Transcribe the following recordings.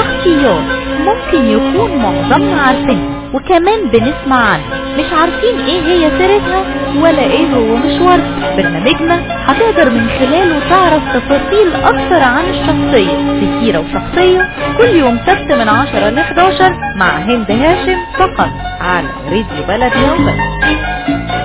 شخصيات ممكن يكون معظمنا عارفين وكمان بنسمع عنها مش عارفين ايه هي سيرتها ولا ايه هو مشوارها برنامجنا هتقدر من خلاله تعرف تفاصيل اكتر عن الشخصية في سيرة وشخصية كل يوم سبت من 10 ل 11 مع هند هاشم فقط على راديو بلدنا وبس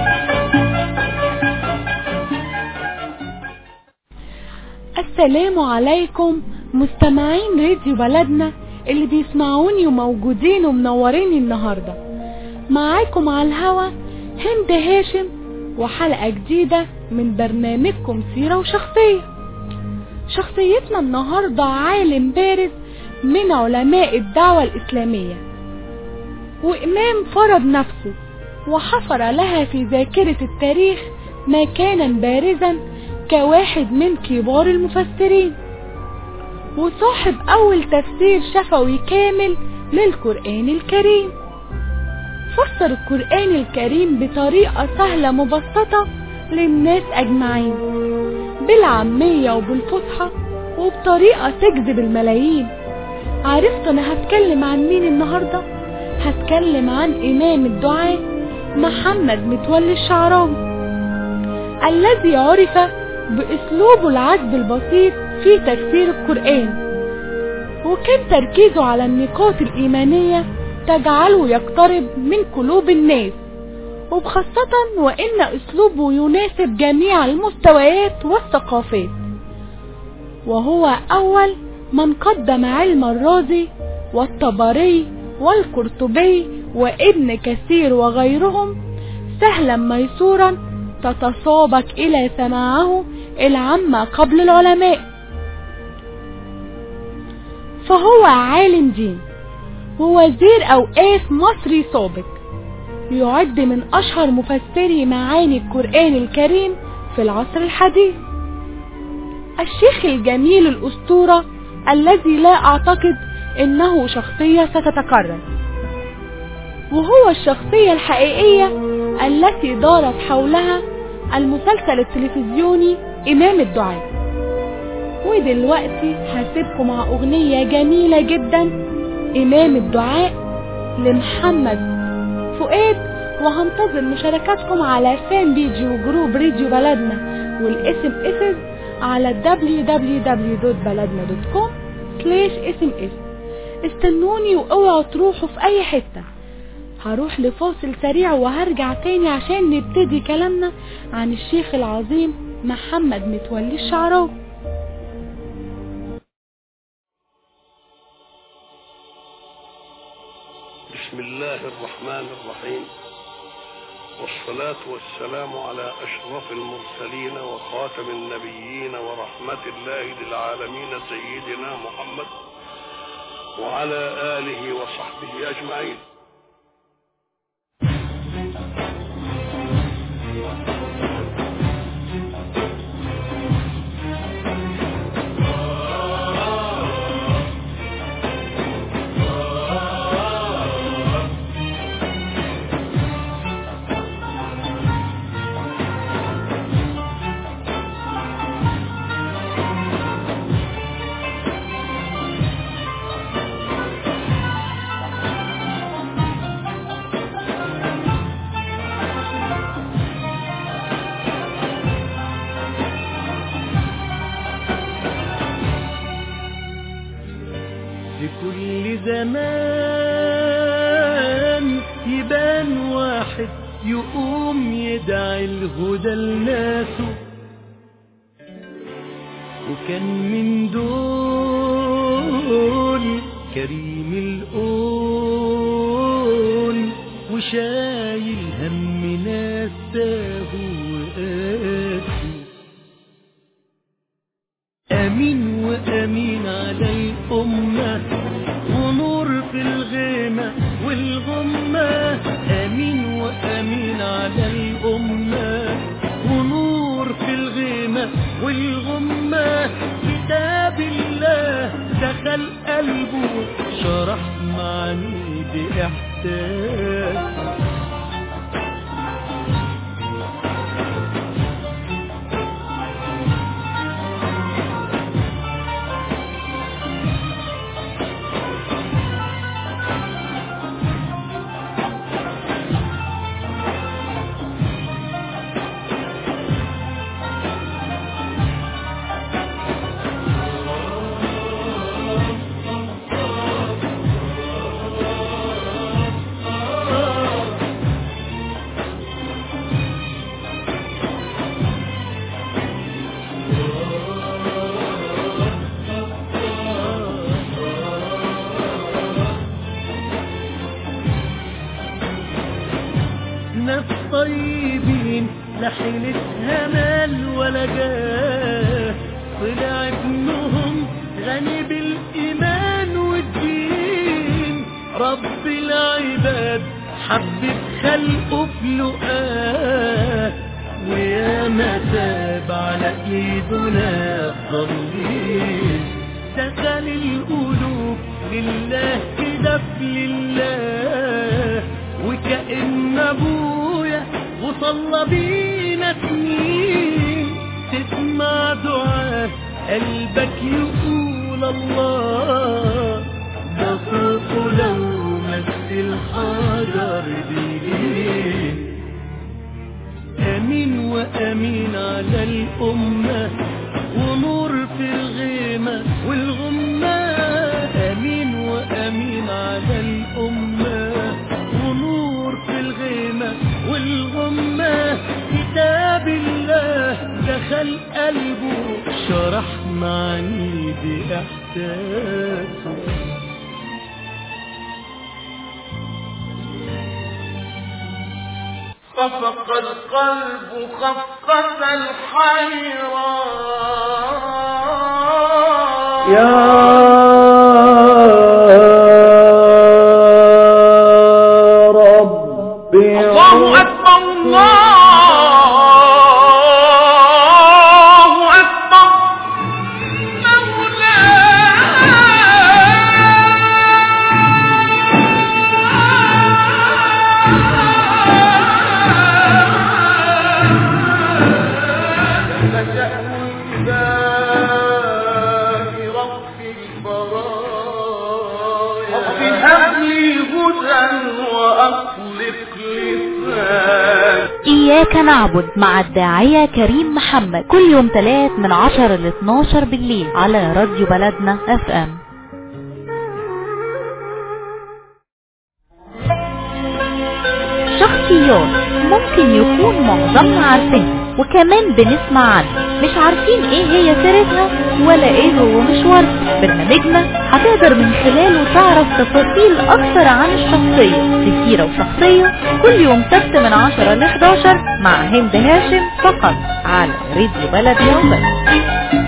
السلام عليكم مستمعين راديو بلدنا اللي بيسمعوني وموجودين ومنوريني النهاردة معاكم على الهوا هند هاشم وحلقة جديدة من برنامجكم سيرة وشخصية شخصيتنا النهاردة عالم بارز من علماء الدعوة الإسلامية وإمام فرض نفسه وحفر لها في ذاكرة التاريخ مكانا بارزا كواحد من كبار المفسرين وصاحب أول تفسير شفوي كامل للقرآن الكريم فسر القرآن الكريم بطريقة سهلة مبسطة للناس أجمعين بالعامية وبالفصحى وبطريقة تجذب الملايين عرفت أنا هتكلم عن مين النهاردة؟ هتكلم عن إمام الدعاء محمد متولي الشعراوي الذي عرف بأسلوبه العذب البسيط في تفسير القرآن وكان تركيزه على النقاط الإيمانية تجعله يقترب من قلوب الناس وبخاصة وإن أسلوبه يناسب جميع المستويات والثقافات وهو أول من قدم علم الرازي والطبري والقرطبي وابن كثير وغيرهم سهلا ميسورا تتسابق إلى سماعه العامة قبل العلماء فهو عالم دين ووزير أوقاف مصري سابق يعد من أشهر مفسري معاني القرآن الكريم في العصر الحديث الشيخ الجميل الأسطورة الذي لا أعتقد إنه شخصية ستتكرر وهو الشخصية الحقيقية التي دارت حولها المسلسل التلفزيوني إمام الدعاء ودلوقتي هسيبكم مع أغنية جميلة جدا إمام الدعاء لمحمد فؤاد وهنتظر مشاركاتكم على فان بيجي وجروب راديو بلدنا والاسم اسم على www.baladna.com sms استنوني واوعوا تروحوا في اي حته هروح لفاصل سريع وهرجع تاني عشان نبتدي كلامنا عن الشيخ العظيم محمد متولي الشعراوي بسم الله الرحمن الرحيم والصلاة والسلام على أشرف المرسلين وخاتم النبيين ورحمة الله للعالمين سيدنا محمد وعلى آله وصحبه أجمعين لكل زمان يبان واحد يقوم يدعي الهدى لناسه وكان من دول كريم القول وشايل هم ناس تاهوا وقاسوا أمين وأمين على الأمة ونور في الغيمة والغمة أمين وأمين على الأمة ونور في الغيمة والغمة كتاب الله دخل قلبه شرح معاني بإحساس ليلتها مال ولا جاه طلع ابنهم غني بالإيمان والدين رب العباد حبب خلقه في لقاه ويا ما تاب على ايدنا الضالين دخل القلوب لله كده في لله وكأن ابويا وصلى بينا سنين تسمع دعاء قلبك يقول الله ده صوته لو مس الحجر بيه امين وامين على الامه ونور في الغيمه والغمه امين وامين على الامه ونور في الغيمه والغمه كتاب الله دخل قلبه شرح معاني باحساسه خفق القلب خفقة الحيران يا رب الله أكبر الله أكبر رب هب لي هدى وأطلق لساني إياك نعبد مع الداعية كريم محمد كل يوم تلات من عشر ل 12 بالليل على راديو بلدنا اف ام شخصيات ممكن يكون معظمنا عارفينها وكمان بنسمع عنها مش عارفين ايه هي سيرتها ولا ايه هو مشوارها برنامجنا هتقدر من خلاله تعرف تفاصيل اكتر عن الشخصية في سيرة وشخصية كل يوم سبت من 10 ل 11 مع هند هاشم فقط على راديو بلدنا وبس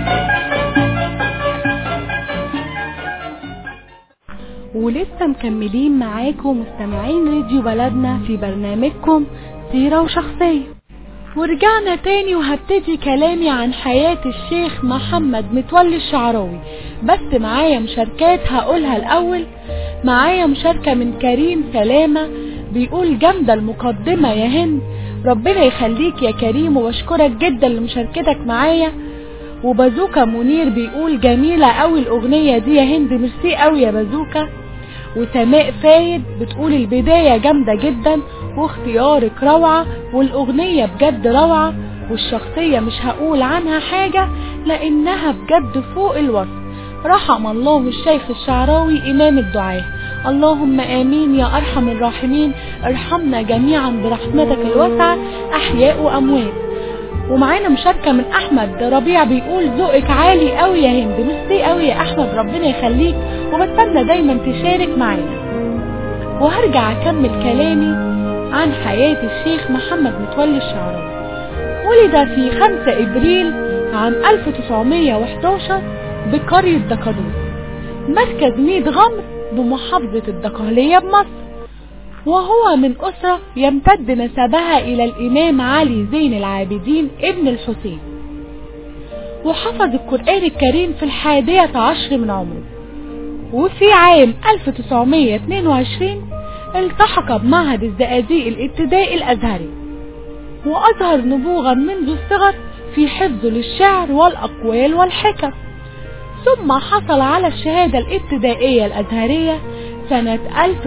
ولسه مكملين معاكم مستمعين راديو بلدنا في برنامجكم سيرة وشخصية ورجعنا تاني وهبتدي كلامي عن حياة الشيخ محمد متولي الشعراوي بس معايا مشاركات هقولها الأول معايا مشاركة من كريم سلامة بيقول جامدة المقدمة يا هند ربنا يخليك يا كريم وبشكرك جدا لمشاركتك معايا وبازوكا منير بيقول جميلة قوي الأغنية دي يا هند ميرسي قوي يا بازوكا وسماء فايد بتقول البداية جامدة جدا واختيارك روعة والأغنية بجد روعة والشخصية مش هقول عنها حاجة لأنها بجد فوق الوصف رحم الله الشيخ الشعراوي إمام الدعاء اللهم آمين يا أرحم الراحمين ارحمنا جميعا برحمتك الواسعة أحياء وأموات ومعانا مشاركة من أحمد ربيع بيقول ذوقك عالي قوي يا هند ميرسي قوي يا أحمد ربنا يخليك وبتمنى دايما تشارك معانا وهرجع أكمل كلامي عن حياة الشيخ محمد متولي الشعراوي ولد في 5 إبريل عام 1911 بقرية دكرور مركز ميت غمر بمحافظة الدقهلية بمصر وهو من أسرة يمتد نسبها إلى الإمام علي زين العابدين ابن الحسين وحفظ القرآن الكريم في الحادية عشر من عمره وفي عام 1922 التحق بمعهد الزقازيق الابتدائي الأزهري وأظهر نبوغا منذ الصغر في حفظه للشعر والأقوال والحكم ثم حصل على الشهادة الابتدائية الأزهرية سنة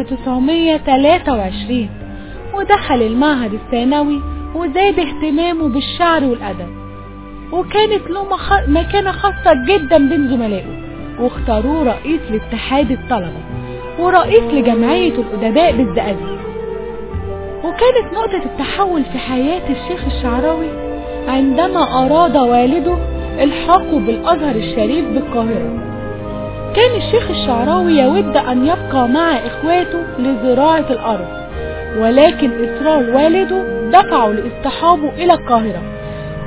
1923 ودخل المعهد الثانوي وزاد اهتمامه بالشعر والأدب وكانت له مخ... مكانة خاصة جدا بين زملائه واختاروه رئيس لاتحاد الطلبة ورئيس لجمعية الأدباء بالزقازيق وكانت نقطة التحول في حياة الشيخ الشعراوي عندما أراد والده الحاقه بالأزهر الشريف بالقاهرة كان الشيخ الشعراوي يود أن يبقى مع إخواته لزراعة الأرض ولكن إصرار والده دفعه لاصطحابه إلى القاهرة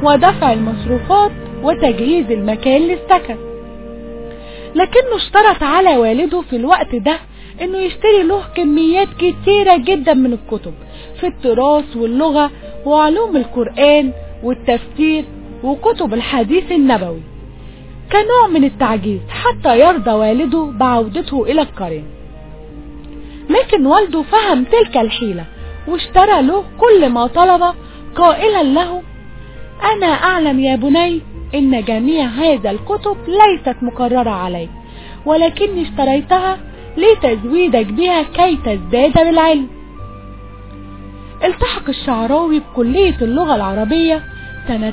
ودفع المصروفات وتجهيز المكان للسكن لكنه اشترط على والده في الوقت ده انه يشتري له كميات كتيرة جدا من الكتب في التراث واللغة وعلوم القرآن والتفسير وكتب الحديث النبوي كنوع من التعجيز حتى يرضى والده بعودته إلى القرية لكن والده فهم تلك الحيلة واشترى له كل ما طلب قائلا له أنا أعلم يا بني إن جميع هذا الكتب ليست مكررة عليك ولكني اشتريتها لتزويدك بها كي تزداد بالعلم التحق الشعراوي بكلية اللغة العربية سنة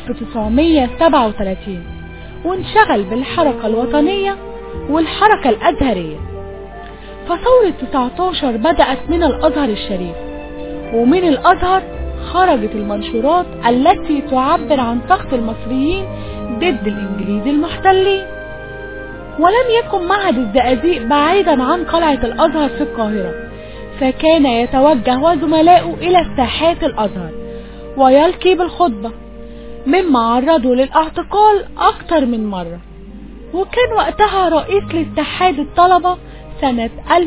1937 وانشغل بالحركة الوطنية والحركة الأزهرية فثورة 19 بدأت من الأزهر الشريف ومن الأزهر خرجت المنشورات التي تعبر عن سخط المصريين ضد الإنجليز المحتلين ولم يكن معهد الزقازيق بعيدا عن قلعة الأزهر في القاهرة فكان يتوجه وزملاؤه إلى ساحات الأزهر ويلقي بالخطبة مما عرضه للاعتقال أكثر من مرة وكان وقتها رئيس لاتحاد الطلبة سنة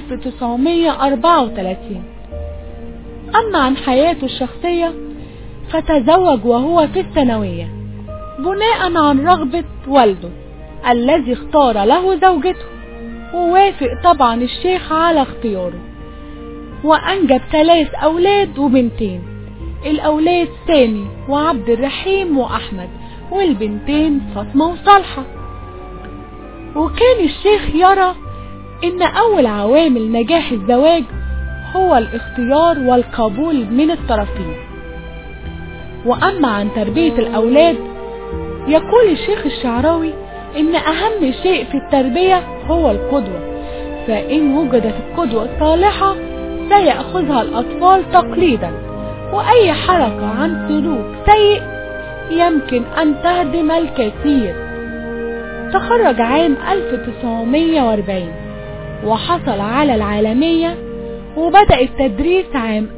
1934 أما عن حياته الشخصية فتزوج وهو في الثانوية بناء عن رغبة والده الذي اختار له زوجته ووافق طبعا الشيخ على اختياره وأنجب ثلاث أولاد وبنتين الأولاد سامي وعبد الرحيم وأحمد والبنتين فاطمة وصالحة وكان الشيخ يرى إن أول عوامل نجاح الزواج هو الاختيار والقبول من الطرفين وأما عن تربية الأولاد يقول الشيخ الشعراوي إن أهم شيء في التربية هو القدوة فإن وجدت القدوة الصالحة سيأخذها الأطفال تقليدا وأي حركة عن سلوك سيء يمكن أن تهدم الكثير تخرج عام 1940 وحصل على العالمية وبدأ التدريس عام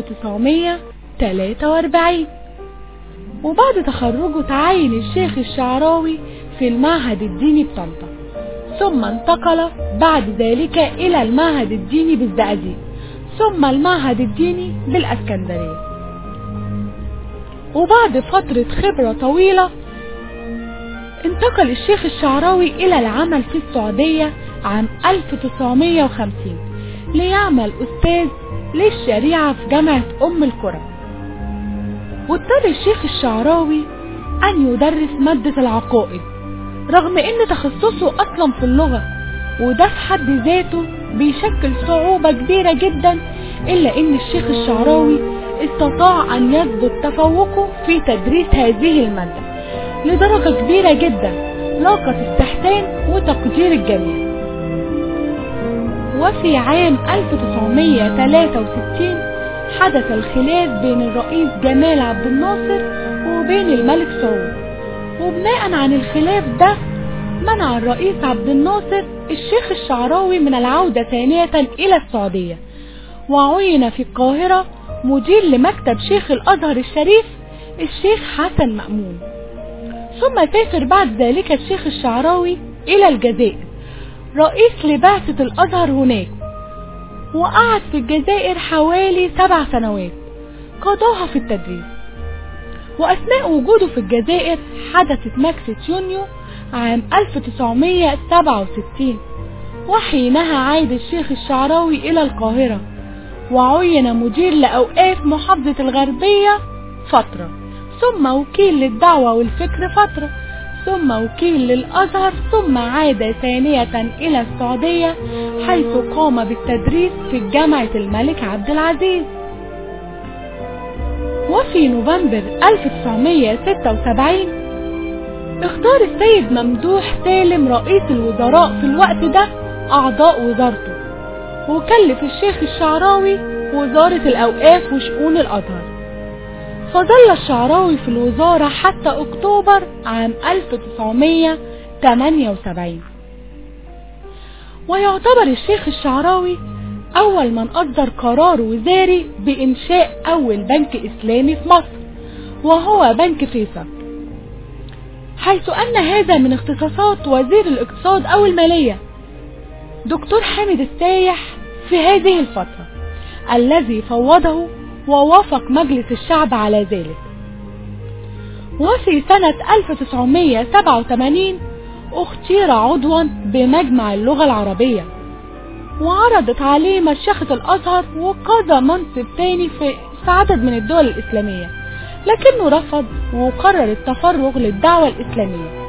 1943 وبعد تخرجه تعين الشيخ الشعراوي في المعهد الديني بطنطا ثم انتقل بعد ذلك إلى المعهد الديني بالزقازيق ثم المعهد الديني بالأسكندرية وبعد فترة خبرة طويلة انتقل الشيخ الشعراوي إلى العمل في السعودية عام 1950 ليعمل أستاذ للشريعة في جامعة أم القرى واضطر الشيخ الشعراوي أن يدرس مادة العقائد رغم أن تخصصه أصلا في اللغة وده في حد ذاته بيشكل صعوبة كبيرة جدا إلا أن الشيخ الشعراوي استطاع أن يثبت تفوقه في تدريس هذه المادة لدرجة كبيرة جدا لاقت استحسان وتقدير الجميع وفي عام 1963 حدث الخلاف بين الرئيس جمال عبد الناصر وبين الملك سعود وبناء عن الخلاف ده منع الرئيس عبد الناصر الشيخ الشعراوي من العودة ثانية إلى السعودية وعين في القاهرة مدير لمكتب شيخ الأزهر الشريف الشيخ حسن مأمون ثم سافر بعد ذلك الشيخ الشعراوي إلى الجزائر رئيس لبعثة الأزهر هناك وقعد في الجزائر حوالي سبع سنوات قضاها في التدريس وأثناء وجوده في الجزائر حدثت نكسة يونيو عام 1967 وحينها عاد الشيخ الشعراوي إلى القاهرة وعين مدير لأوقاف محافظة الغربية فترة ثم وكيل للدعوة والفكر فترة ثم وكيل للأزهر ثم عاد ثانية إلى السعودية حيث قام بالتدريس في جامعة الملك عبد العزيز وفي نوفمبر 1976 اختار السيد ممدوح سالم رئيس الوزراء في الوقت ده أعضاء وزارته وكلف الشيخ الشعراوي وزارة الأوقاف وشؤون الأزهر فظل الشعراوي في الوزارة حتى أكتوبر عام 1978 ويعتبر الشيخ الشعراوي أول من أصدر قرار وزاري بإنشاء أول بنك إسلامي في مصر وهو بنك فيصل حيث أن هذا من اختصاصات وزير الاقتصاد أو المالية دكتور حامد السايح في هذه الفترة الذي فوضه ووافق مجلس الشعب على ذلك وفي سنة 1987 اختير عضوا بمجمع اللغة العربية وعرضت عليه مشيخة الأزهر وقضى منصب تاني في عدد من الدول الإسلامية لكنه رفض وقرر التفرغ للدعوة الإسلامية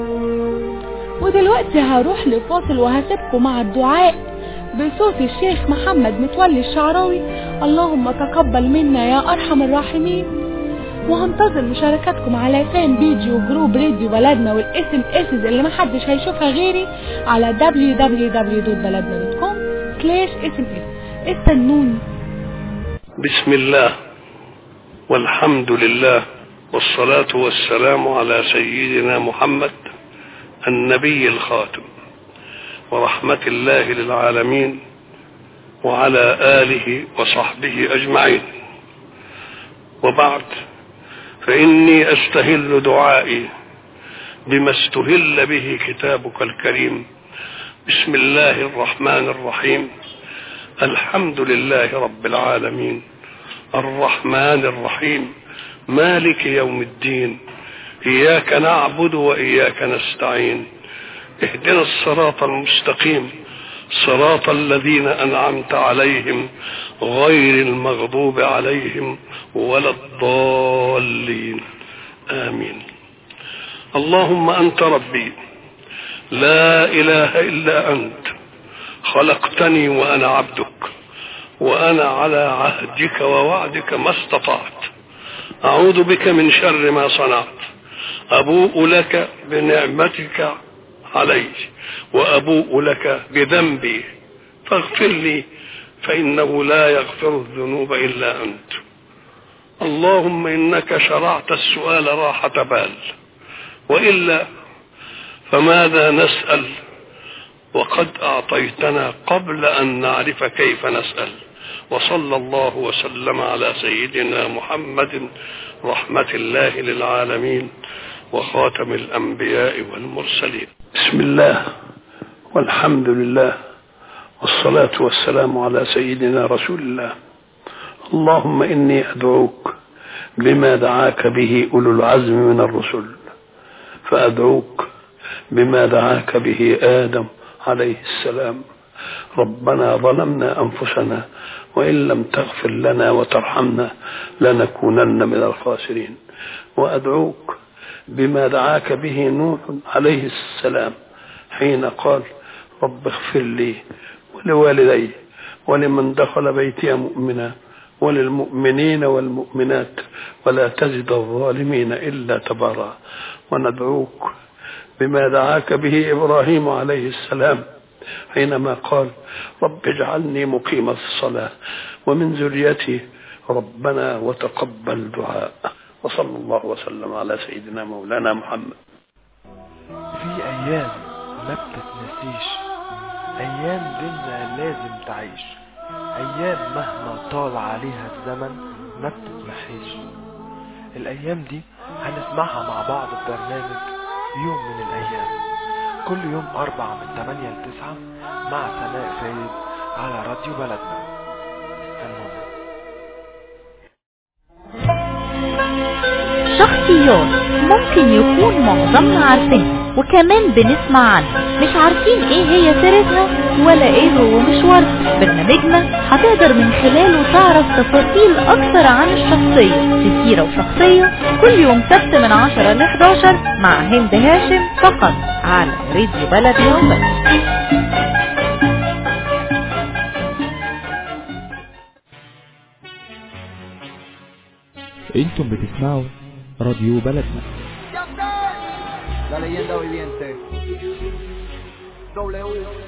ودلوقتي هروح لفاصل وهسيبكم مع الدعاء بصوت الشيخ محمد متولي الشعراوي اللهم تقبل منا يا أرحم الراحمين وهنتظر مشاركاتكم على فان فيديو جروب راديو بلدنا والاس ام اسز اللي محدش هيشوفها غيري على www.baladna.com سلاش اس ام اس استنوني بسم الله والحمد لله والصلاة والسلام على سيدنا محمد النبي الخاتم ورحمة الله للعالمين وعلى آله وصحبه أجمعين وبعد فإني أستهل دعائي بما استهل به كتابك الكريم بسم الله الرحمن الرحيم الحمد لله رب العالمين الرحمن الرحيم مالك يوم الدين إياك نعبد وإياك نستعين اهدنا الصراط المستقيم صراط الذين أنعمت عليهم غير المغضوب عليهم ولا الضالين آمين اللهم أنت ربي لا إله إلا أنت خلقتني وأنا عبدك وأنا على عهدك ووعدك ما استطعت أعوذ بك من شر ما صنعت أبوء لك بنعمتك علي وأبوء لك بذنبي فاغفر لي فإنه لا يغفر الذنوب إلا أنت اللهم إنك شرعت السؤال راحة بال وإلا فماذا نسأل وقد أعطيتنا قبل أن نعرف كيف نسأل وصلى الله وسلم على سيدنا محمد رحمة الله للعالمين وخاتم الأنبياء والمرسلين بسم الله والحمد لله والصلاة والسلام على سيدنا رسول الله اللهم إني أدعوك بما دعاك به أولو العزم من الرسل فأدعوك بما دعاك به آدم عليه السلام ربنا ظلمنا أنفسنا وإن لم تغفر لنا وترحمنا لنكونن من الخاسرين وأدعوك بما دعاك به نوح عليه السلام حين قال رب اغفر لي ولوالدي ولمن دخل بيتي مؤمنا وللمؤمنين والمؤمنات ولا تزد الظالمين إلا تبارا وندعوك بما دعاك به إبراهيم عليه السلام حينما قال رب اجعلني مقيم الصلاة ومن ذريتي ربنا وتقبل دعاء وصلى الله وسلم على سيدنا مولانا محمد في أيام ما بتتنسيش أيام ديننا لازم تعيش أيام مهما طال عليها الزمن ما بتتمحيش الأيام دي هنسمعها مع بعض في برنامج يوم من الأيام كل يوم أربع من 8 ل 9 مع سماء فايد على راديو بلدنا استنونا شخصيات ممكن يكون معظمنا عارفينها وكمان بنسمع عنها مش عارفين ايه هي سيرتها ولا ايه هو مشوارها برنامجنا هتقدر من خلاله تعرف تفاصيل اكتر عن الشخصية في سيرة وشخصية كل يوم سبت من 10 ل 11 مع هند هاشم فقط على راديو بلد يوم انتم بتسمعوا راديو بلدنا La leyenda viviente. W.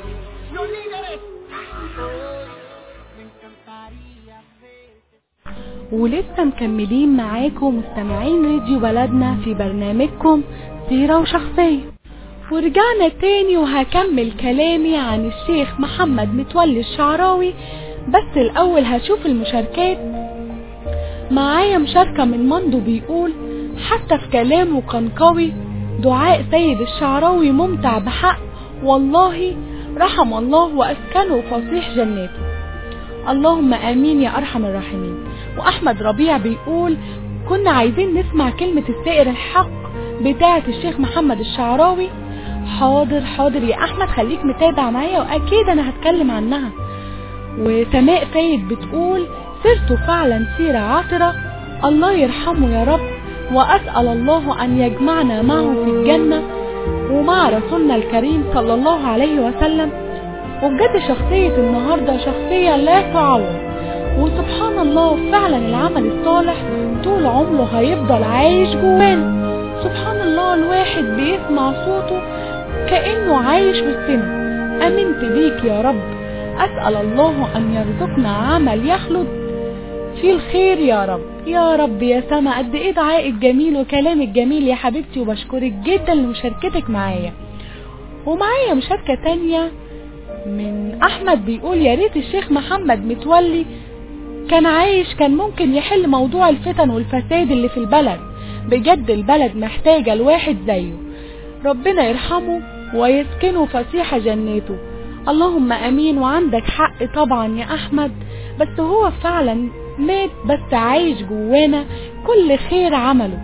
ولسه مكملين معاكم مستمعين راديو بلدنا في برنامجكم سيرة وشخصية ورجعنا تاني وهكمل كلامي عن الشيخ محمد متولي الشعراوي بس الأول هشوف المشاركات معايا مشاركة من مندو بيقول حتى في كلامه كان قوي دعاء سيد الشعراوي ممتع بحق والله رحم الله وأسكنه فصيح جناته اللهم آمين يا أرحم الراحمين وأحمد ربيع بيقول كنا عايزين نسمع كلمة السائر الحق بتاعة الشيخ محمد الشعراوي حاضر حاضر يا أحمد خليك متابع معايا وأكيد أنا هتكلم عنها وسماء فايد بتقول سرت فعلا سيرة عطرة الله يرحمه يا رب وأسأل الله أن يجمعنا معه في الجنة ومع رسولنا الكريم صلى الله عليه وسلم وبجد شخصية النهاردة شخصية لا تعوض وسبحان الله فعلا العمل الصالح طول عمره هيفضل عايش جوانا سبحان الله الواحد بيسمع صوته كأنه عايش وسطنا أمنت بيك يا رب أسأل الله أن يرزقنا عمل يخلد في الخير يا رب يا رب يا سما قد ايه دعائك جميل وكلامك جميل يا حبيبتي وبشكرك جدا لمشاركتك معايا ومعايا مشاركة تانية من احمد بيقول يا ريت الشيخ محمد متولي كان عايش كان ممكن يحل موضوع الفتن والفساد اللي في البلد بجد البلد محتاجة الواحد زيه ربنا يرحمه ويسكنه فسيح جناته اللهم امين وعندك حق طبعا يا احمد بس هو فعلا مات بس عايش جوانا كل خير عمله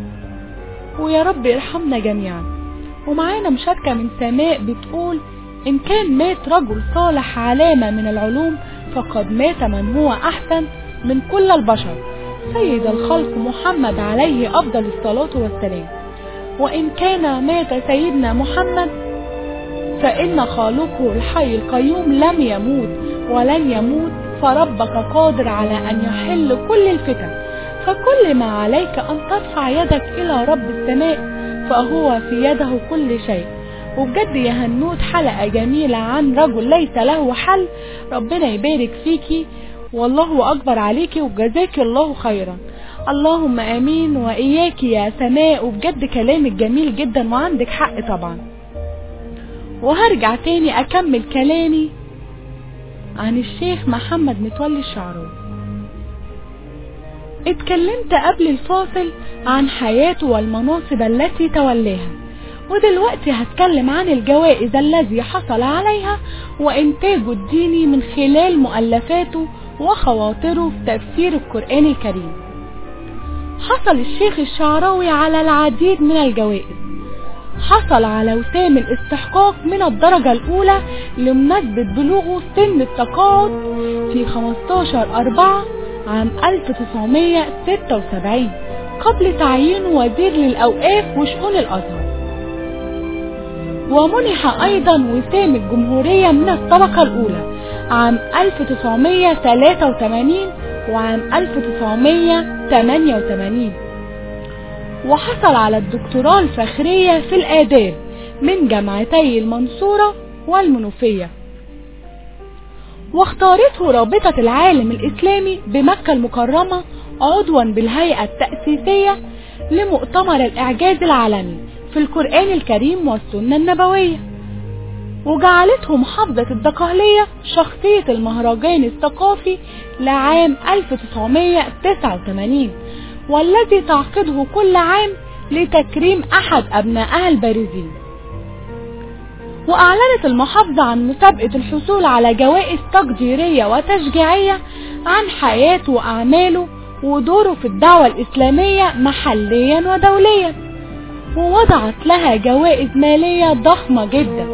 ويا رب يرحمنا جميعا ومعانا مشاركة من سماء بتقول إن كان مات رجل صالح علامة من العلوم فقد مات من هو أحسن من كل البشر سيد الخلق محمد عليه أفضل الصلاة والسلام وإن كان مات سيدنا محمد فإن خالقه الحي القيوم لم يموت ولن يموت فربك قادر على أن يحل كل الفتن فكل ما عليك أن ترفع يدك إلى رب السماء فهو في يده كل شيء وبجد يا هنود حلقة جميلة عن رجل ليس له حل ربنا يبارك فيكي والله أكبر عليكي وجزاك الله خيرا اللهم امين واياك يا سماء وبجد كلامك جميل جدا وعندك حق طبعا وهرجع تاني اكمل كلامي عن الشيخ محمد متولي الشعراوي اتكلمت قبل الفاصل عن حياته والمناصب التي تولاها ودلوقتي هتكلم عن الجوائز الذي حصل عليها وإنتاجه الديني من خلال مؤلفاته وخواطره في تفسير القرآن الكريم حصل الشيخ الشعراوي على العديد من الجوائز حصل على وسام الاستحقاق من الدرجة الأولى لمناسبة بلوغه سن التقاعد في 15 أربعة عام 1976 قبل تعيينه وزير للأوقاف وشؤون الأزهر ومنح أيضا وسام الجمهورية من الطبقة الأولى عام 1983 وعام 1988 وحصل على الدكتوراه الفخرية في الآداب من جامعتي المنصورة والمنوفية واختارته رابطة العالم الإسلامي بمكة المكرمة عضوا بالهيئة التأسيسية لمؤتمر الإعجاز العالمي في القرآن الكريم والسنة النبوية وجعلته محافظة الدقهلية شخصية المهرجان الثقافي لعام 1989 والذي تعقده كل عام لتكريم أحد أبنائها البارزين وأعلنت المحافظة عن مسابقة الحصول على جوائز تقديرية وتشجيعية عن حياته وأعماله ودوره في الدعوة الإسلامية محليا ودوليا ووضعت لها جوائز مالية ضخمة جدا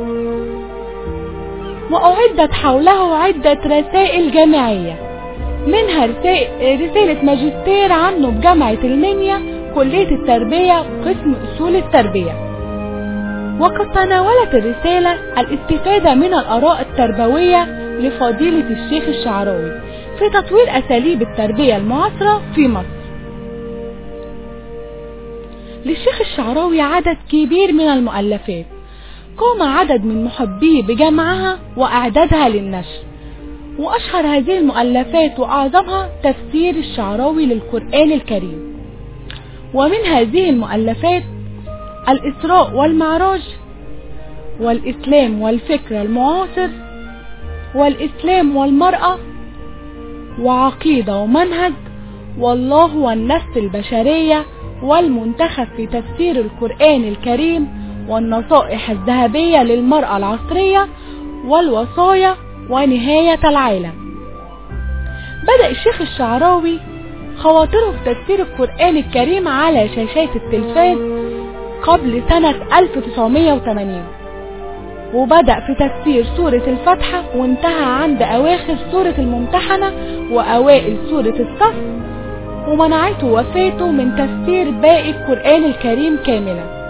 وأعدت حوله عدة رسائل جامعية منها رسالة ماجستير عنه بجامعة المنيا كلية التربية قسم أصول التربية وقد تناولت الرسالة الاستفادة من الآراء التربوية لفضيلة الشيخ الشعراوي في تطوير أساليب التربية المعاصرة في مصر للشيخ الشعراوي عدد كبير من المؤلفات قام عدد من محبيه بجمعها وإعدادها للنشر وأشهر هذه المؤلفات وأعظمها تفسير الشعراوي للقرآن الكريم ومن هذه المؤلفات الإسراء والمعراج والإسلام والفكر المعاصر والإسلام والمرأة وعقيدة ومنهج والله والنفس البشرية والمنتخب في تفسير القرآن الكريم والنصائح الذهبية للمرأة العصرية والوصايا ونهاية العالم بدأ الشيخ الشعراوي خواطره في تفسير القرآن الكريم على شاشات التلفاز قبل سنة 1980 وبدأ في تفسير سورة الفتحة وانتهى عند أواخر سورة الممتحنة وأوائل سورة الصف ومنعته وفاته من تفسير باقي القرآن الكريم كاملا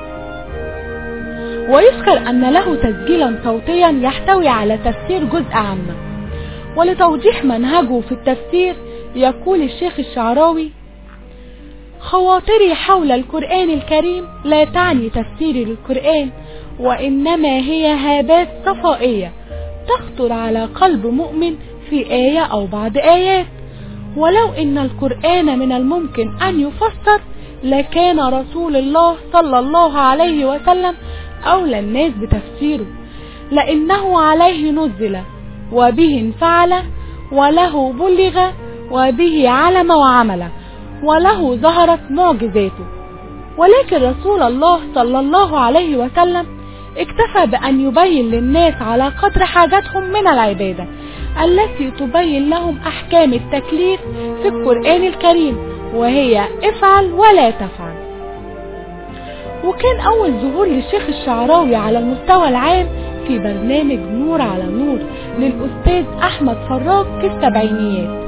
ويذكر أن له تسجيلا صوتيا يحتوي على تفسير جزء عامة ولتوضيح منهجه في التفسير يقول الشيخ الشعراوي خواطري حول القرآن الكريم لا تعني تفسيري للقرآن وإنما هي هابات صفائية تخطر على قلب مؤمن في آية أو بعض آيات ولو إن القرآن من الممكن أن يفسر لكان رسول الله صلى الله عليه وسلم أولى الناس بتفسيره لأنه عليه نزل وبه انفعل وله بلغ وبه علم وعمل وله ظهرت معجزاته ولكن رسول الله صلى الله عليه وسلم اكتفى بأن يبين للناس على قدر حاجتهم من العبادة التي تبين لهم أحكام التكليف في القرآن الكريم وهي افعل ولا تفعل وكان أول ظهور للشيخ الشعراوي على المستوى العام في برنامج نور على نور للأستاذ أحمد فراج في السبعينيات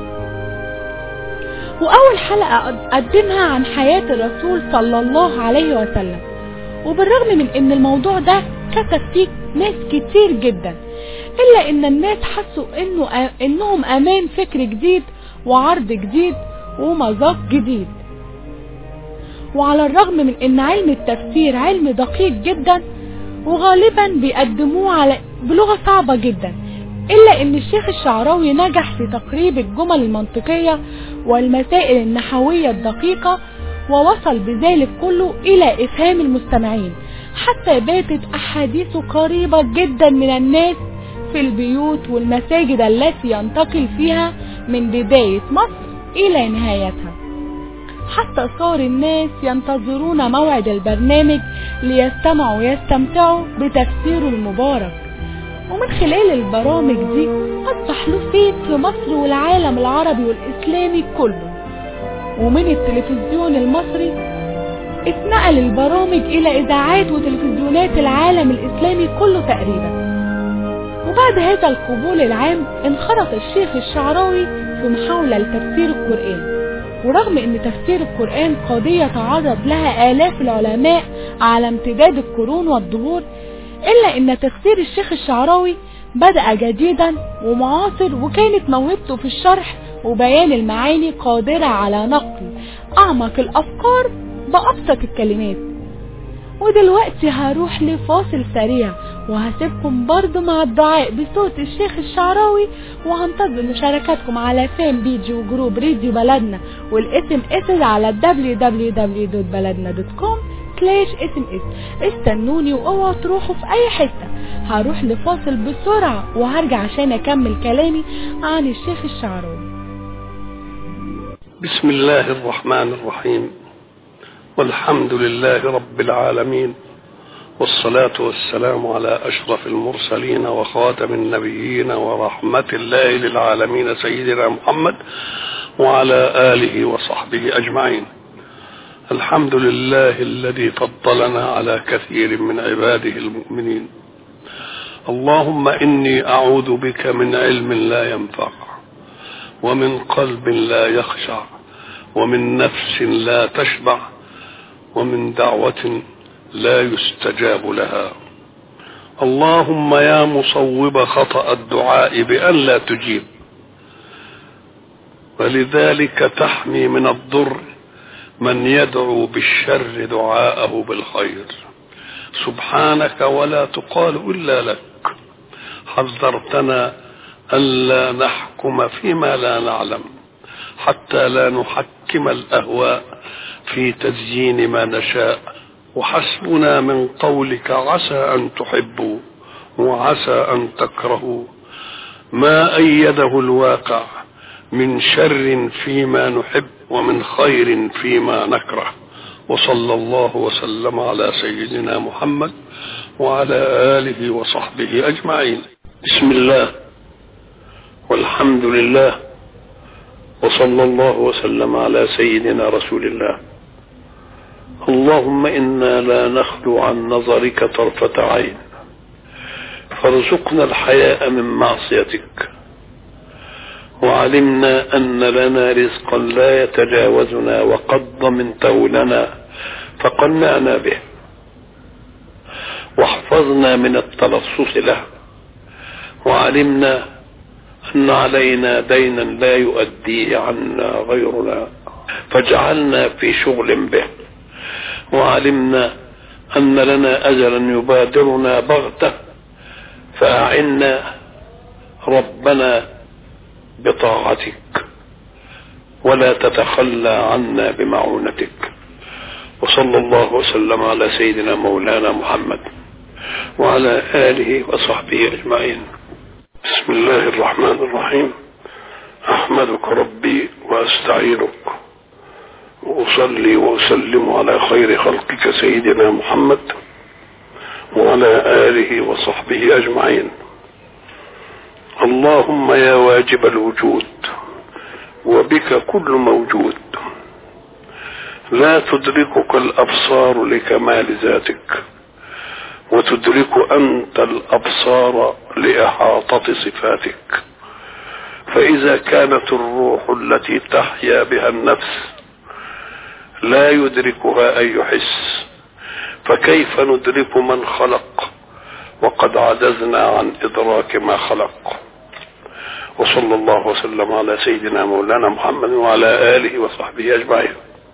وأول حلقة قدمها عن حياة الرسول صلى الله عليه وسلم وبالرغم من ان الموضوع ده كتب فيه ناس كتير جدا الا ان الناس حسوا انه انهم امام فكر جديد وعرض جديد ومذاق جديد وعلى الرغم من ان علم التفسير علم دقيق جدا وغالبا بيقدموه على بلغة صعبة جدا إلا إن الشيخ الشعراوي نجح في تقريب الجمل المنطقية والمسائل النحوية الدقيقة ووصل بذلك كله إلى إفهام المستمعين حتى باتت أحاديثه قريبة جدا من الناس في البيوت والمساجد التي ينتقل فيها من بداية مصر إلى نهايتها حتى صار الناس ينتظرون موعد البرنامج ليستمعوا ويستمتعوا بتفسيره المبارك ومن خلال البرامج دي أصبح له صيت في مصر والعالم العربي والإسلامي كله ومن التلفزيون المصري اتنقل البرامج إلى إذاعات وتلفزيونات العالم الإسلامي كله تقريبا وبعد هذا القبول العام انخرط الشيخ الشعراوي في محاولة لتفسير القرآن ورغم ان تفسير القرآن قضية تعرض لها آلاف العلماء على امتداد القرون والدهور إلا ان تفسير الشيخ الشعراوي بدأ جديدا ومعاصر وكانت موهبته في الشرح وبيان المعاني قادرة على نقل أعمق الأفكار بأبسط الكلمات ودلوقتي هروح لفاصل سريع وهسيبكم برضو مع الدعاء بصوت الشيخ الشعراوي وهنتظر مشاركاتكم على فان بيجي وجروب راديو بلدنا والاسم اسم على www.baladna.com سلاش اسم اس استنوني واوعوا تروحوا في اي حتة هروح لفاصل بسرعة وهرجع عشان اكمل كلامي عن الشيخ الشعراوي بسم الله الرحمن الرحيم والحمد لله رب العالمين والصلاة والسلام على أشرف المرسلين وخاتم النبيين ورحمة الله للعالمين سيدنا محمد وعلى آله وصحبه أجمعين الحمد لله الذي فضلنا على كثير من عباده المؤمنين اللهم إني أعوذ بك من علم لا ينفع ومن قلب لا يخشع ومن نفس لا تشبع ومن دعوة لا يستجاب لها اللهم يا مصوب خطأ الدعاء بأن لا تجيب ولذلك تحمي من الضر من يدعو بالشر دعاءه بالخير سبحانك ولا تقال إلا لك حذرتنا ألا نحكم فيما لا نعلم حتى لا نحكم الأهواء في تزيين ما نشاء وحسبنا من قولك عسى أن تحبوا وعسى أن تكرهوا ما أيده الواقع من شر فيما نحب ومن خير فيما نكره وصلى الله وسلم على سيدنا محمد وعلى آله وصحبه أجمعين بسم الله والحمد لله وصلى الله وسلم على سيدنا رسول الله اللهم إنا لا نخلو عن نظرك طرفة عين فارزقنا الحياء من معصيتك وعلمنا أن لنا رزقا لا يتجاوزنا وقد ضمنته لنا فقنعنا به واحفظنا من التلصص له وعلمنا أن علينا دينا لا يؤديه عنا غيرنا فاجعلنا في شغل به وعلمنا أن لنا أجلا يبادرنا بغتة فأعنا ربنا بطاعتك ولا تتخلى عنا بمعونتك وصلى الله وسلم على سيدنا مولانا محمد وعلى آله وصحبه أجمعين بسم الله الرحمن الرحيم أحمدك ربي وأستعينك وأصلي وأسلم على خير خلقك سيدنا محمد وعلى آله وصحبه أجمعين اللهم يا واجب الوجود وبك كل موجود لا تدركك الأبصار لكمال ذاتك وتدرك أنت الأبصار لإحاطة صفاتك فإذا كانت الروح التي تحيا بها النفس لا يدركها أي حس فكيف ندرك من خلق وقد عجزنا عن إدراك ما خلق وصلى الله وسلم على سيدنا مولانا محمد وعلى آله وصحبه أجمعين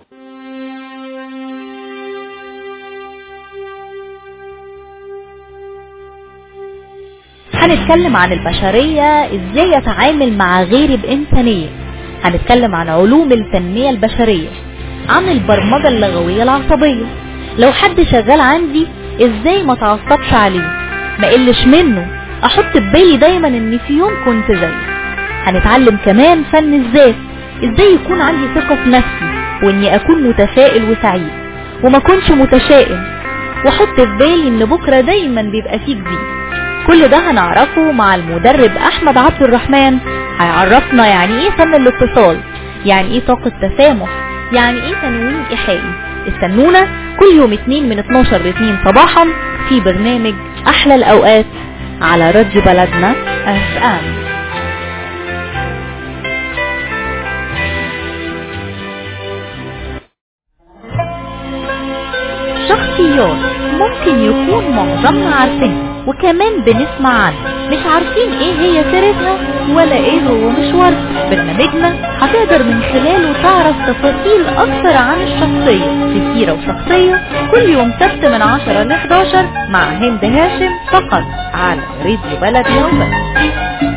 هنتكلم عن البشرية ازاي يتعامل مع غيري بإنسانية هنتكلم عن علوم التنمية البشرية عن البرمجة اللغوية العصبية لو حد شغال عندي ازاي ما تعصبش عليه ما قلش منه احط في بالي دايما ان في يوم كنت زيه هنتعلم كمان فن الذات ازاي يكون عندي ثقة في نفسي واني اكون متفائل وسعيد وما كنش متشائم واحط في بالي ان بكرة دايما بيبقى فيه جديد كل ده هنعرفه مع المدرب احمد عبد الرحمن هيعرفنا يعني ايه فن الاتصال يعني ايه طاقة تسامح يعني ايه تنويم ايحائي استنونا كل يوم اتنين من 12 ل 2 صباحا في برنامج احلى الاوقات على راديو بلدنا اف ام شخصيات ممكن يكون معظمنا عارفينها وكمان بنسمع عنها مش عارفين ايه هي سيرتها ولا ايه هو مشوارها برنامجنا هتقدر من خلاله تعرف تفاصيل اكتر عن الشخصية في سيرة وشخصية كل يوم سبت من 10 ل 11 مع هند هاشم فقط على راديو بلدنا وبس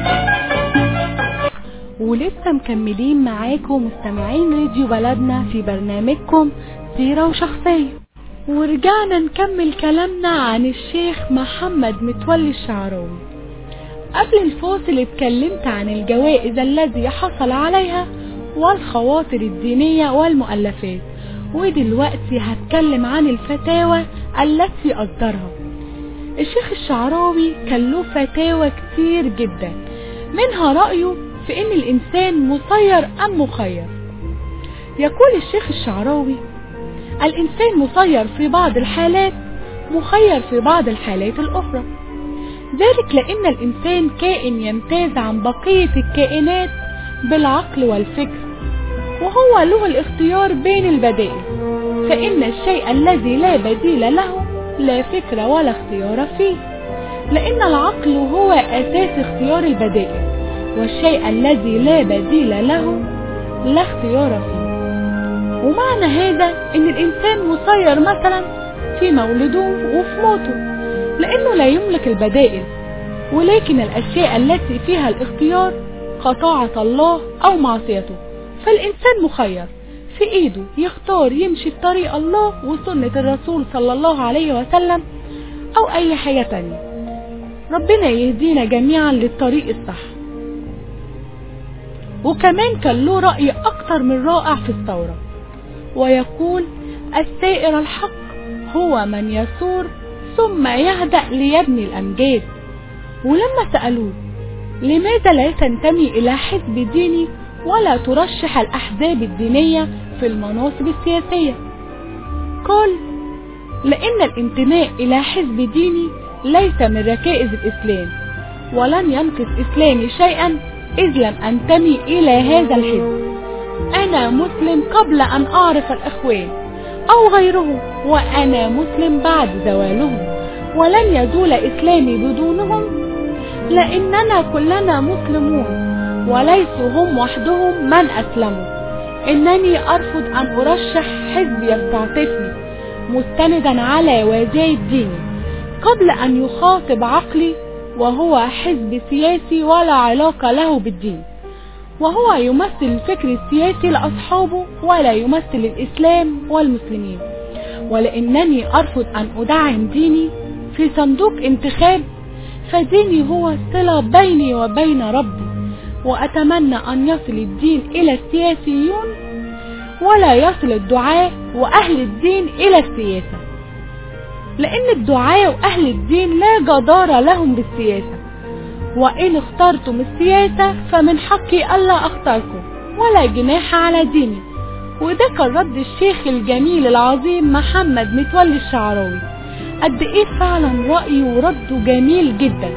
ولسه مكملين معاكم مستمعين راديو بلدنا في برنامجكم سيرة وشخصية ورجعنا نكمل كلامنا عن الشيخ محمد متولي الشعراوي قبل الفاصل اتكلمت عن الجوائز الذي حصل عليها والخواطر الدينية والمؤلفات ودلوقتي هتكلم عن الفتاوى التي أصدرها الشيخ الشعراوي كان له فتاوى كتير جدا منها رأيه في ان الانسان مسير ام مخير يقول الشيخ الشعراوي الانسان مسير في بعض الحالات مخير في بعض الحالات الاخرى ذلك لان الانسان كائن يمتاز عن بقية الكائنات بالعقل والفكر وهو له الاختيار بين البدائل فان الشيء الذي لا بديل له لا فكر ولا اختيار فيه لان العقل هو اساس اختيار البدائل والشيء الذي لا بديل له لا اختيار فيه ومعنى هذا ان الانسان مسير مثلا في مولده وفي موته لانه لا يملك البدائل ولكن الاشياء التي فيها الاختيار كطاعة الله او معصيته فالانسان مخير في ايده يختار يمشي في طريق الله وسنة الرسول صلى الله عليه وسلم او اي حاجة تانية ربنا يهدينا جميعا للطريق الصح وكمان كان له رأي أكتر من رائع في الثورة ويقول السائر الحق هو من يثور ثم يهدأ ليبني الأمجاد ولما سألوه لماذا لا تنتمي إلى حزب ديني ولا ترشح الأحزاب الدينية في المناصب السياسية قال لأن الانتماء إلى حزب ديني ليس من ركائز الإسلام ولن ينقص إسلامي شيئا إذ لم أنتمي إلى هذا الحزب أنا مسلم قبل أن أعرف الإخوان أو غيرهم وأنا مسلم بعد زوالهم ولن يزول إسلامي بدونهم لأننا كلنا مسلمون وليسوا هم وحدهم من أسلموا إنني أرفض أن أرشح حزب يستعطفني مستندا على وزاي ديني قبل أن يخاطب عقلي وهو حزب سياسي ولا علاقة له بالدين وهو يمثل الفكر السياسي لأصحابه ولا يمثل الإسلام والمسلمين ولأنني أرفض أن أدعم ديني في صندوق انتخاب فديني هو الصلة بيني وبين ربي وأتمنى أن يصل الدين إلى السياسيون ولا يصل الدعاة وأهل الدين إلى السياسة لأن الدعاة وأهل الدين لا جدار لهم بالسياسة وإن اخترتم السياسة فمن حقي ألا أختاركم ولا جناح على ديني وده كان رد الشيخ الجميل العظيم محمد متولي الشعراوي قد ايه فعلا رأيه ورده جميل جدا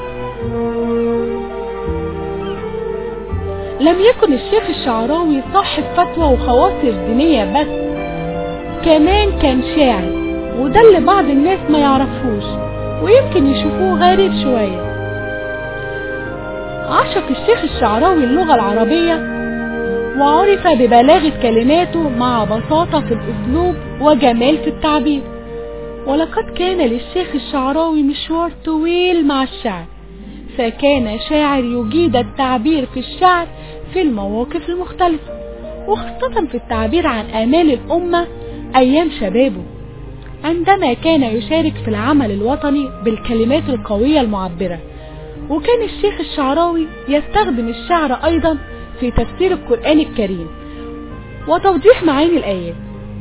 لم يكن الشيخ الشعراوي صاحب فتوى وخواطر دينية بس كمان كان شاعر وده اللي بعض الناس ما يعرفوش ويمكن يشوفوه غريب شوية عشق الشيخ الشعراوي اللغة العربية وعرف ببلاغة كلماته مع بساطة في الأسلوب وجمال في التعبير ولقد كان للشيخ الشعراوي مشوار طويل مع الشعر فكان شاعر يجيد التعبير في الشعر في المواقف المختلفة وخاصة في التعبير عن آمال الأمة أيام شبابه عندما كان يشارك في العمل الوطني بالكلمات القوية المعبرة وكان الشيخ الشعراوي يستخدم الشعر أيضا في تفسير القرآن الكريم وتوضيح معاني الآيات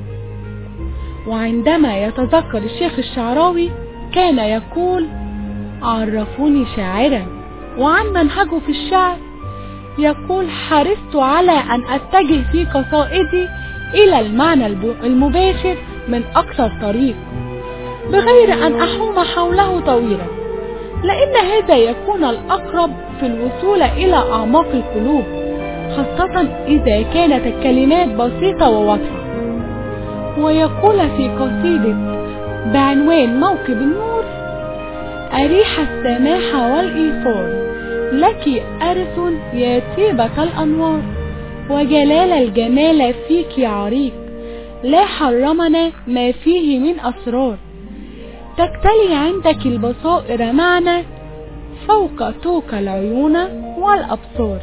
وعندما يتذكر الشيخ الشعراوي كان يقول عرفوني شاعرا وعن منهجه في الشعر يقول حرصت على أن أتجه في قصائدي إلى المعنى المباشر من أقصى الطريق بغير أن أحوم حوله طويلا لأن هذا يكون الأقرب في الوصول إلى أعماق القلوب خاصة إذا كانت الكلمات بسيطة وواضحة ويقول في قصيدة بعنوان موكب النور أريح السماح والإيثار لك أرث يا طيبة الأنوار وجلال الجمال فيك عريق لا حرمنا ما فيه من أسرار تكتلي عندك البصائر معنا فوق طوق العيون والأبصار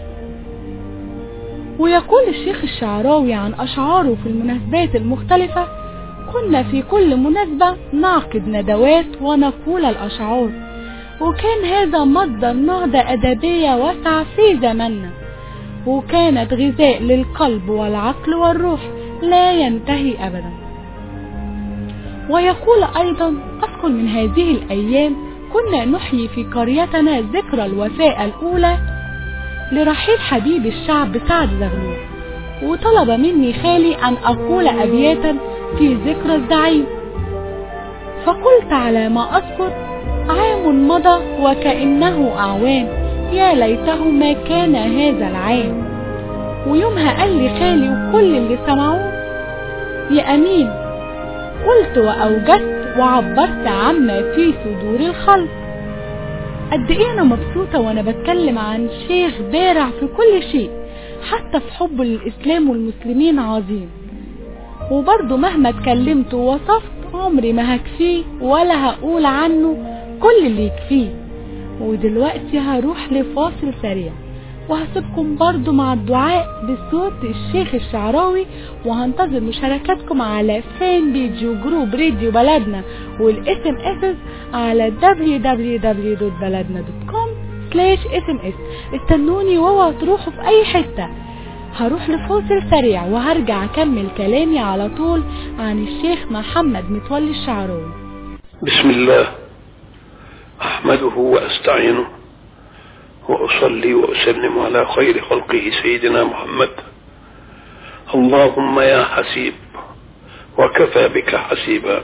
ويقول الشيخ الشعراوي عن أشعاره في المناسبات المختلفة كنا في كل مناسبة نعقد ندوات ونقول الأشعار وكان هذا مصدر نهضة أدبية واسعة في زماننا وكانت غذاء للقلب والعقل والروح لا ينتهي أبدا ويقول أيضا أذكر من هذه الأيام كنا نحيي في قريتنا ذكرى الوفاء الأولى لرحيل حبيب الشعب سعد زغلول وطلب مني خالي أن أقول أبياتا في ذكرى الزعيم فقلت على ما أذكر عام مضى وكأنه أعوام يا ليته ما كان هذا العام ويومها قال لي خالي وكل اللي سمعوه يا أمين قلت وأوجدت وعبرت عما في صدور الخلق قد ايه انا مبسوطة وانا بتكلم عن شيخ بارع في كل شيء حتى في حبه للإسلام والمسلمين عظيم وبرضه مهما اتكلمت ووصفت عمري ما هكفيه ولا هقول عنه كل اللي يكفيه ودلوقتي هروح لفاصل سريع وهسيبكم برضو مع الدعاء بصوت الشيخ الشعراوي وهنتظر مشاركاتكم على فان بيج وجروب راديو بلدنا والاس ام اس على www.baladna.com سلاش اس ام اس استنوني واوعوا تروحوا في اي حته هروح لفاصل سريع وهرجع اكمل كلامي على طول عن الشيخ محمد متولي الشعراوي بسم الله أحمده وأستعينه وأصلي وأسلم على خير خلقه سيدنا محمد اللهم يا حسيب وكفى بك حسيبا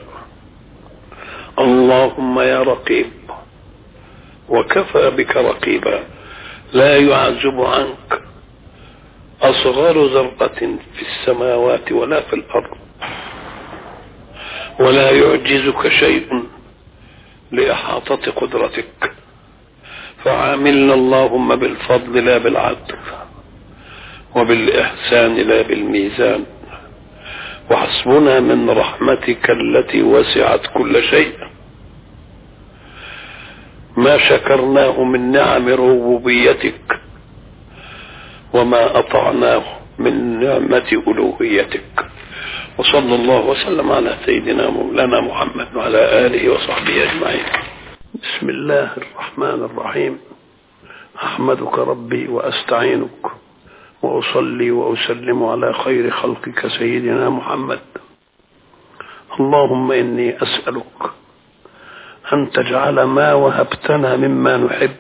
اللهم يا رقيب وكفى بك رقيبا لا يعزب عنك أصغر ذرة في السماوات ولا في الأرض ولا يعجزك شيء لإحاطة قدرتك فعاملنا اللهم بالفضل لا بالعدل وبالإحسان لا بالميزان وحسبنا من رحمتك التي وسعت كل شيء ما شكرناه من نعم ربوبيتك وما أطعناه من نعمة ألوهيتك وصلى الله وسلم على سيدنا مولانا محمد وعلى آله وصحبه أجمعين بسم الله الرحمن الرحيم أحمدك ربي وأستعينك وأصلي وأسلم على خير خلقك سيدنا محمد اللهم إني أسألك أن تجعل ما وهبتنا مما نحب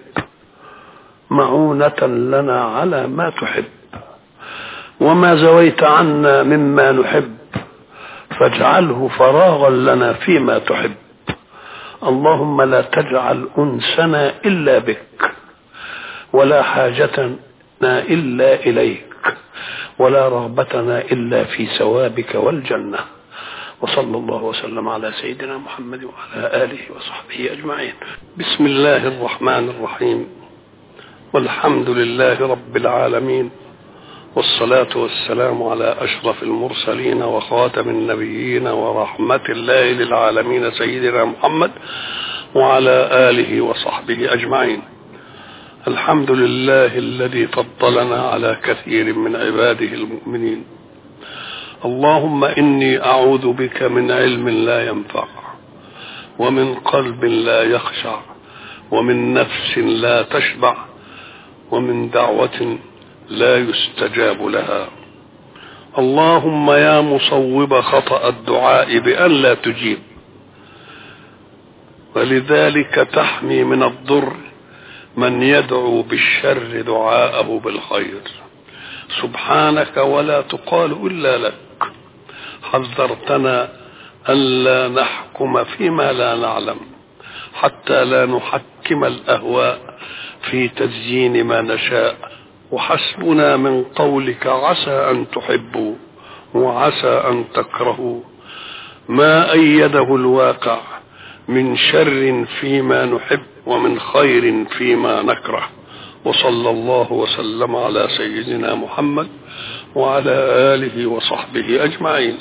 معونة لنا على ما تحب وما زويت عنا مما نحب فاجعله فراغا لنا فيما تحب اللهم لا تجعل أنسنا إلا بك ولا حاجتنا إلا إليك ولا رغبتنا إلا في ثوابك والجنة وصلى الله وسلم على سيدنا محمد وعلى آله وصحبه أجمعين بسم الله الرحمن الرحيم والحمد لله رب العالمين والصلاة والسلام على أشرف المرسلين وخاتم النبيين ورحمة الله للعالمين سيدنا محمد وعلى آله وصحبه أجمعين الحمد لله الذي فضلنا على كثير من عباده المؤمنين اللهم إني أعوذ بك من علم لا ينفع ومن قلب لا يخشع ومن نفس لا تشبع ومن دعوة لا يستجاب لها اللهم يا مصوب خطأ الدعاء بأن لا تجيب ولذلك تحمي من الضر من يدعو بالشر دعاءه بالخير سبحانك ولا تقال إلا لك حذرتنا ألا نحكم فيما لا نعلم حتى لا نحكم الأهواء في تزيين ما نشاء وحسبنا من قولك عسى أن تحبوا وعسى أن تكرهوا ما أيده الواقع من شر فيما نحب ومن خير فيما نكره وصلى الله وسلم على سيدنا محمد وعلى آله وصحبه أجمعين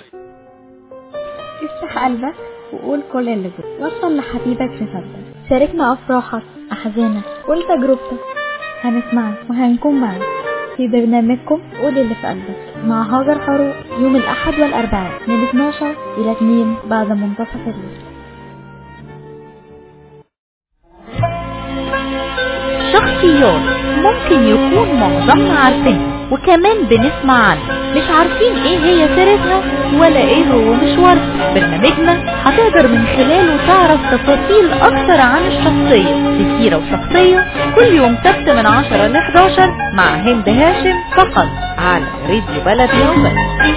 افتح قلبك وقول كل اللي جواك وصل لحبيبك رسالتك شاركنا أفراحك أحزانك قول تجربتك هنسمعك وهنكون معك في برنامجكم قول اللي في قلبك مع هاجر فاروق يوم الأحد والأربعاء من 12 إلى 2 بعد منتصف الليل شخصيات ممكن يكون معظمنا عارفينها وكمان بنسمع عنها مش عارفين ايه هي سيرتها ولا ايه هو مشوارها برنامجنا هتقدر من خلاله تعرف تفاصيل اكتر عن الشخصية في سيرة وشخصية كل يوم سبت من 10 ل 11 مع هند هاشم فقط على راديو بلدنا وبس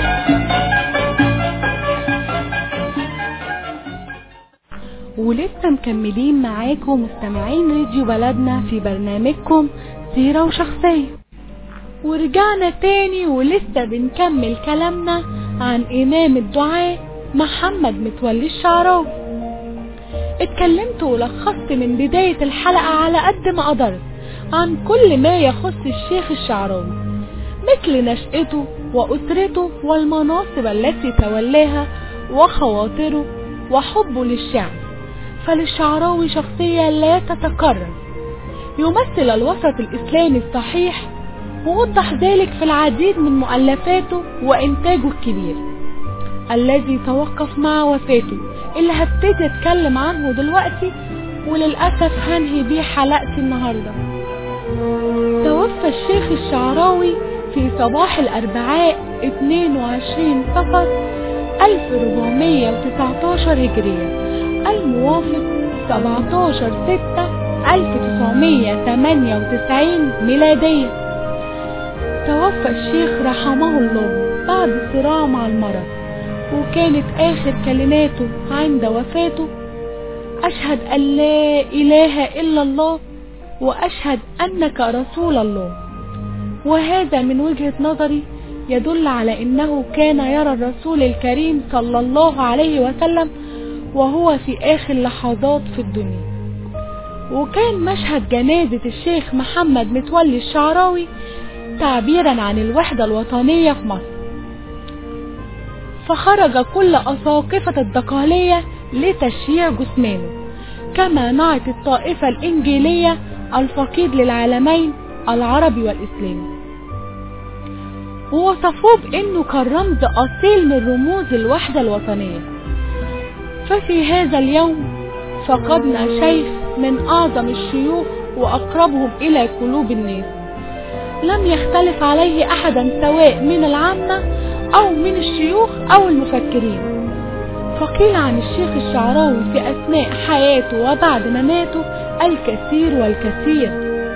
ولسه مكملين معاكم مستمعين راديو بلدنا في برنامجكم سيرة وشخصية ورجعنا تاني ولسه بنكمل كلامنا عن إمام الدعاء محمد متولي الشعراوي اتكلمت ولخصت من بداية الحلقة على قد ما قدرت عن كل ما يخص الشيخ الشعراوي مثل نشأته وأسرته والمناصب التي تولاها وخواطره وحبه للشعب فللشعراوي شخصية لا تتكرر يمثل الوسط الإسلامي الصحيح ووضح ذلك في العديد من مؤلفاته وإنتاجه الكبير الذي توقف مع وفاته اللي هبتدي أتكلم عنه دلوقتي وللأسف هنهي بيه حلقتي النهاردة توفى الشيخ الشعراوي في صباح الأربعاء 22 صفر 1419 هجرية الموافق 17 6 1998 ميلادية توفى الشيخ رحمه الله بعد صراع مع المرض وكانت آخر كلماته عند وفاته أشهد أن لا إله إلا الله وأشهد أنك رسول الله وهذا من وجهة نظري يدل على أنه كان يرى الرسول الكريم صلى الله عليه وسلم وهو في آخر لحظات في الدنيا وكان مشهد جنازة الشيخ محمد متولي الشعراوي تعبيرا عن الوحدة الوطنية في مصر فخرج كل أساقفة الدقهلية لتشييع جثمانه كما نعت الطائفة الإنجيلية الفقيد للعالمين العربي والإسلامي ووصفوه بأنه كان رمز أصيل من رموز الوحدة الوطنية ففي هذا اليوم فقدنا شيخ من أعظم الشيوخ وأقربهم إلى قلوب الناس لم يختلف عليه أحدا سواء من العامة أو من الشيوخ أو المفكرين فقيل عن الشيخ الشعراوي في أثناء حياته وبعد مماته الكثير والكثير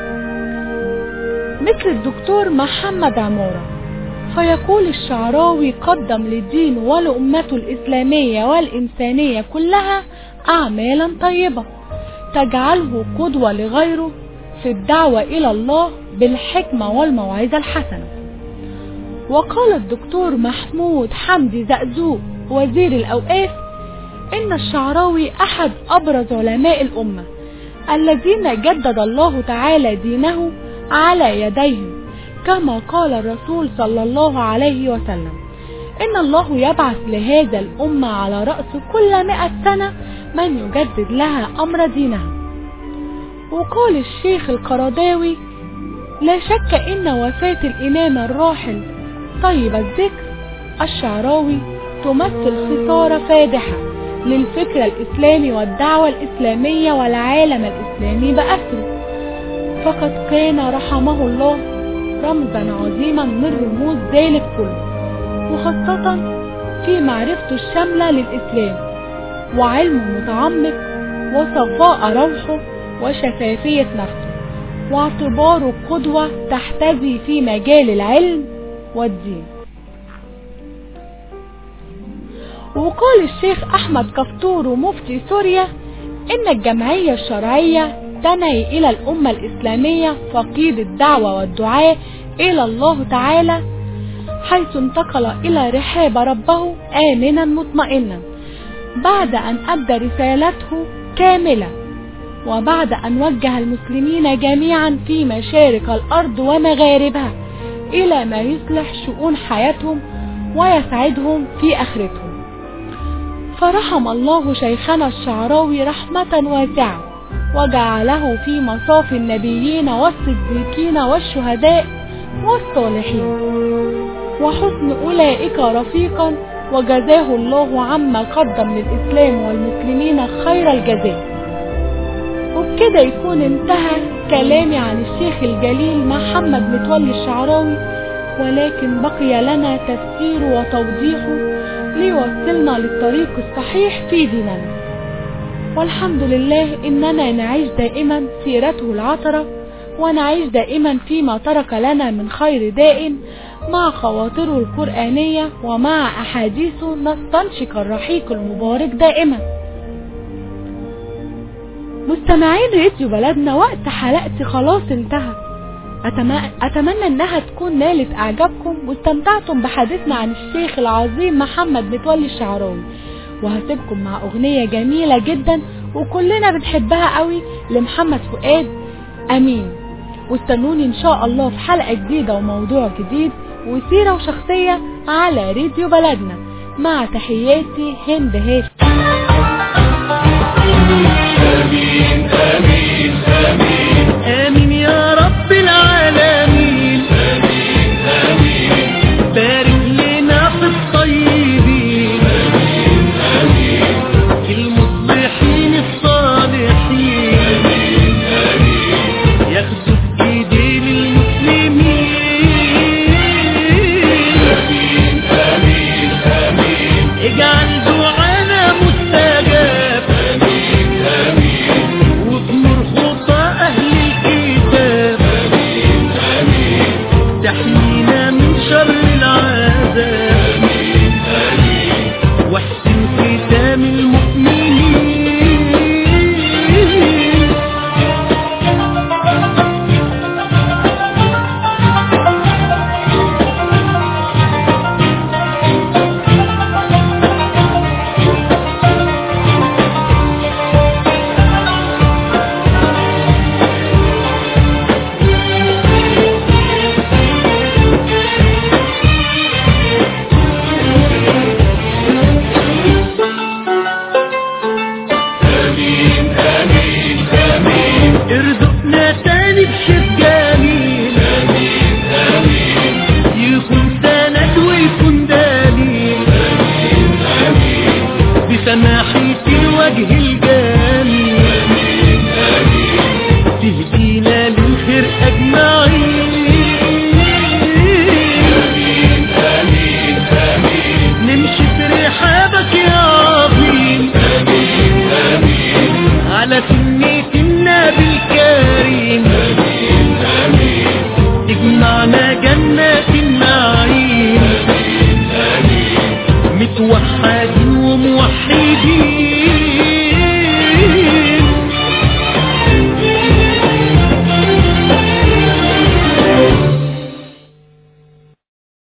مثل الدكتور محمد عمارة فيقول الشعراوي قدم للدين ولأمته الإسلامية والإنسانية كلها أعمالا طيبة تجعله قدوة لغيره في الدعوة إلى الله بالحكمة والموعظة الحسنة وقال الدكتور محمود حمدي زقزوق وزير الأوقاف إن الشعراوي أحد أبرز علماء الأمة الذين جدد الله تعالى دينه على يديهم كما قال الرسول صلى الله عليه وسلم إن الله يبعث لهذا الأمة على رأس كل مئة سنة من يجدد لها أمر دينها وقال الشيخ القرضاوي لا شك إن وفاة الإمام الراحل طيب الذكر الشعراوي تمثل خسارة فادحة للفكر الإسلامي والدعوة الإسلامية والعالم الإسلامي بأسره فقد كان رحمه الله رمزا عظيما من رموز ذلك كله وخاصة في معرفته الشاملة للإسلام وعلمه متعمق وصفاء روحه وشفافية نفسه واعتباره قدوة تحتذي في مجال العلم والدين وقال الشيخ أحمد كفتور مفتي سوريا إن الجمعية الشرعية تنهي إلى الأمة الإسلامية فقيد الدعوة والدعاء إلى الله تعالى حيث انتقل إلى رحاب ربه آمنا مطمئنا بعد أن أدى رسالته كاملة وبعد أن وجه المسلمين جميعا في مشارق الأرض ومغاربها إلى ما يصلح شؤون حياتهم ويسعدهم في آخرتهم فرحم الله شيخنا الشعراوي رحمة واسعة وجعله في مصاف النبيين والصديقين والشهداء والصالحين وحسن أولئك رفيقا وجزاه الله عما قدم للإسلام والمسلمين خير الجزاء وبكده يكون انتهى كلامي عن الشيخ الجليل محمد متولي الشعراوي ولكن بقي لنا تفسير وتوضيحه ليوصلنا للطريق الصحيح في ديننا والحمد لله إننا نعيش دائما سيرته العطرة ونعيش دائما فيما ترك لنا من خير دائم مع خواطره القرآنية ومع أحاديثه نستنشق الرحيق المبارك دائما مستمعين راديو بلدنا وقت حلقتي خلاص انتهى أتمنى أنها تكون نالت إعجابكم واستمتعتم بحديثنا عن الشيخ العظيم محمد متولي الشعراوي وهسيبكم مع أغنية جميلة جدا وكلنا بنحبها قوي لمحمد فؤاد أمين واستنوني إن شاء الله في حلقة جديدة وموضوع جديد وسيرة وشخصية على راديو بلدنا مع تحياتي هند هاشم آمين آمين